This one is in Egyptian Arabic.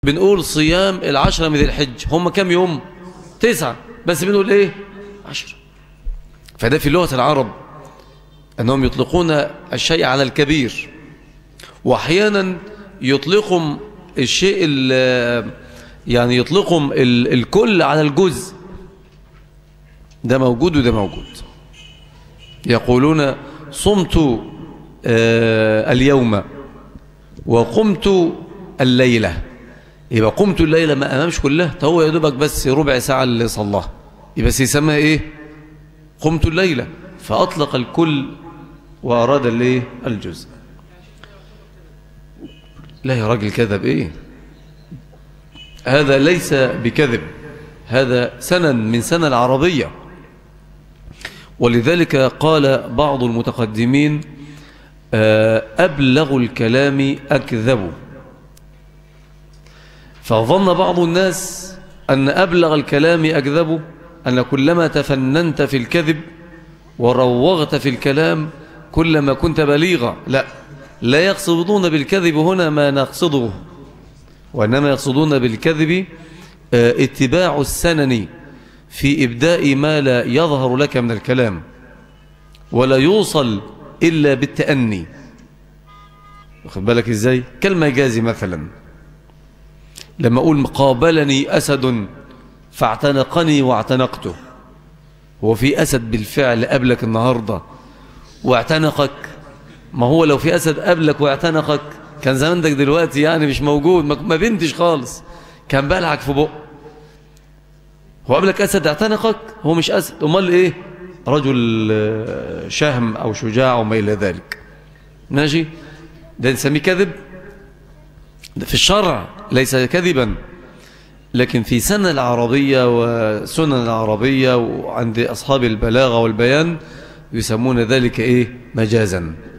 بنقول صيام العشرة من ذي الحج هم كم يوم تسعة بس بنقول ايه عشرة فده في لغة العرب أنهم يطلقون الشيء على الكبير وأحيانا يطلقهم الشيء يعني يطلقهم الكل على الجزء ده موجود وده موجود يقولون صمت اليوم وقمت الليلة يبقى قمت الليلة ما أمامش كلها هو يا دوبك بس ربع ساعة اللي صلاها يبقى سيسمى إيه قمت الليلة فأطلق الكل وأراد الايه الجزء لا يا راجل كذب إيه هذا ليس بكذب هذا سنن من سنة العربية ولذلك قال بعض المتقدمين أبلغ الكلام أكذب فظن بعض الناس أن أبلغ الكلام أكذب أن كلما تفننت في الكذب وروغت في الكلام كلما كنت بليغا لا لا يقصدون بالكذب هنا ما نقصده وإنما يقصدون بالكذب اتباع السنن في إبداء ما لا يظهر لك من الكلام ولا يوصل إلا بالتأني واخد بالك إزاي كالمجاز مثلا لما أقول قابلني أسد فاعتنقني واعتنقته هو في أسد بالفعل قبلك النهاردة واعتنقك ما هو لو في أسد قبلك واعتنقك كان زمانك دلوقتي يعني مش موجود ما بنتش خالص كان بلعك في بق هو قبلك أسد اعتنقك هو مش أسد امال إيه رجل شهم أو شجاع وما إلى ذلك ماشي ده نسميه كذب ده في الشرع ليس كذبا لكن في سنة العربية وسنن العربية وعند أصحاب البلاغة والبيان يسمون ذلك إيه مجازا